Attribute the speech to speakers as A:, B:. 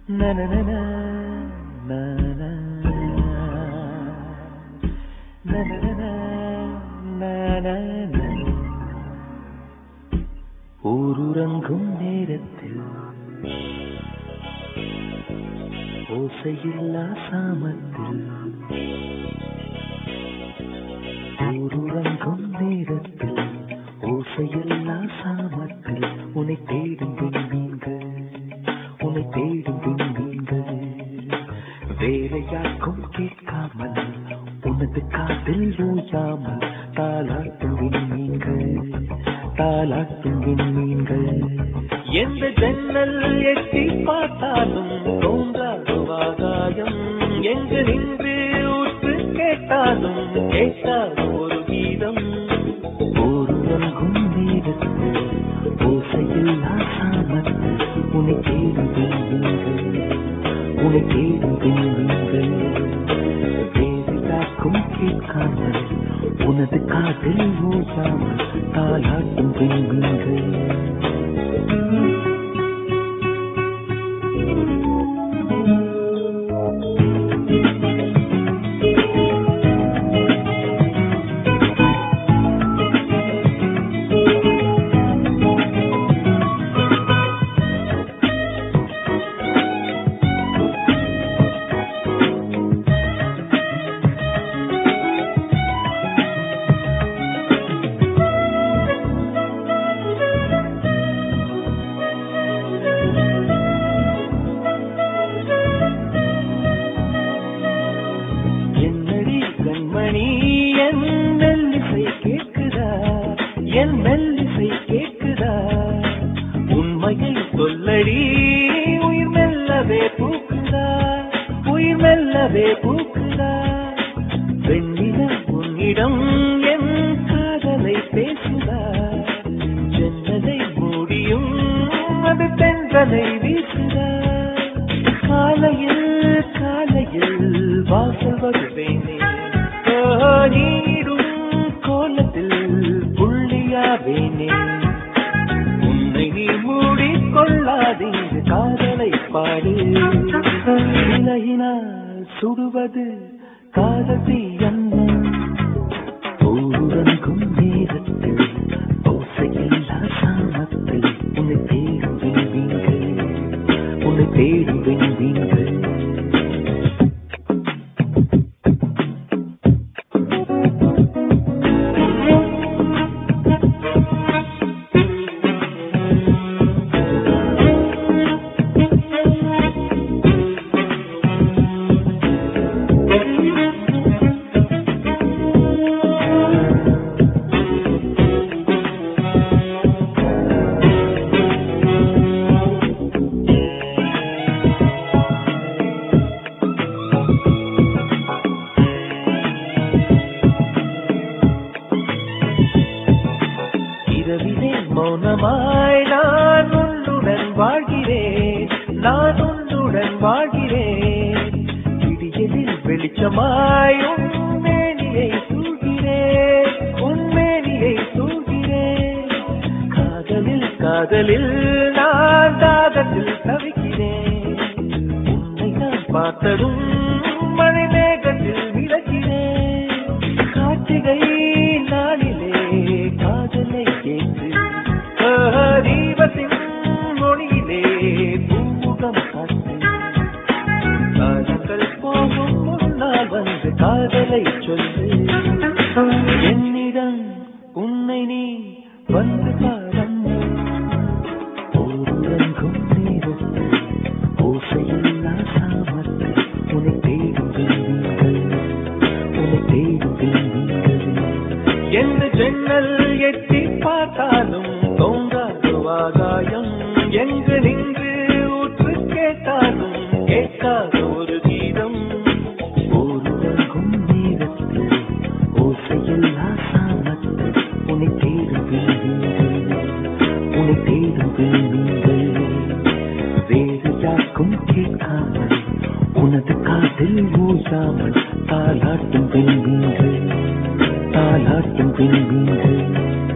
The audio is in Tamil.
A: நனனன, நன. நனனன, நனன. ஊருறங்கும் நேரத்தில் ஓசையில்லா சாமத்தில் ஊருறங்கும் நேரத்தில் ஓசையில்லா சாமத்தில் உன்னை தேடும் விண்மீன்கள் உன்னை தேடும் விண்மீன்கள் வேலையாக்கும் கேட்காமல் உனது காதில் ஓயாமல் தாலாட்டும் விண்மீன்கள் தாலாட்டும் விண்மீன்கள் எந்த ஜன்னல் எட்டி பார்த்தாலும் தோன்றாத ஆகாயம் எங்கு நின்று உற்று கேட்டாலும் கேட்காத ஒரு கீதம் ஒருவங்கும் நேரத்தில் ஓசையில் ஆசாமத்தில் உன்னை தேடும் விண்மீன்கள் உன்னை தேடும் விண்மீன்கள் வேறு யாருக்கும் கேட்காமல் உனது காதில் ஓயாமல் தாளாட்டும் விண்மீன்கள் என்னடி கண்மணி என் மெல்லிசை கேட்குதா என் மெல்லிசை கேட்குதா உண்மையை சொல்லடி உயிர் மெல்லவே பூக்குதா உயிர் மெல்லவே பூக்குதா பெண்ணில உன்னிடம் என் காதலை பேசுதா ஜன்னலை மூடியும் அது பெண்களை வீசுதா காலையில் காலையில் வாசல் வருவேனே ஓ, நீடும் கோலத்தில் புள்ளியாவேனே உன்னை நீ மூடிக்கொள்ளாதீங்க காதலை பாடு இலையினால் சுடுவது காதத்தி என்ன ஊரங்கும் நேரத்தில் ஓசையில்லா சாமத்தில் உன்னை தேடும் விண்மீன்கள் உன்னை தேடும் விண்மீன்கள் இரவிலே மௌனமாய் நான் உன்னுடன் வாழ்கிறேன் நான் உன்னுடன் வாழ்கிறேன் விடியலில் வெளிச்சமாய் உன்மேனியை சூழ்கிறேன் உன்மேனியை சூழ்கிறேன் காதலில் காதலில் நான் தாகத்தில் தவிக்கிறேன் உன்னை நான் பார்த்ததும் மழை மேகத்தில் விளக்கிறேன் கார்த்திகை நாளிலே காதலை கேட்டு ஆஹா, தீபத்தின் மொழியிலே பூமுகம் காட்டு காலங்கள் போகும் முன்னால் வந்து காதலை சொல்லு என்னிடம் உன்னை நீ வந்து பாரம்மா ஊரங்கும் நேரத்தில் ஓசையில்லா சாமத்தில் உன்னை தேடும் விண்மீன்கள் உன்னை தேடும் விண்மீன்கள் எந்த ஜன்னல் எட்டி பார்த்தாலும் தோன்றாத ஆகாயம் எங்கு நின்று ஊற்று கேட்டாலும் கேட்காத ஒரு கீதம் ஊரங்கும் நேரத்தில் ஓசையில்லா சாமத்தில் உன்னை தேடும் விண்மீன்கள் உன்னை தேடும் விண்மீன்கள் வேறு யாருக்கும் கேட்காமல் உனது காதில் ஊசாமல் தாளாட்டும் விண்மீன்கள் தாளாட்டும் விண்மீன்கள்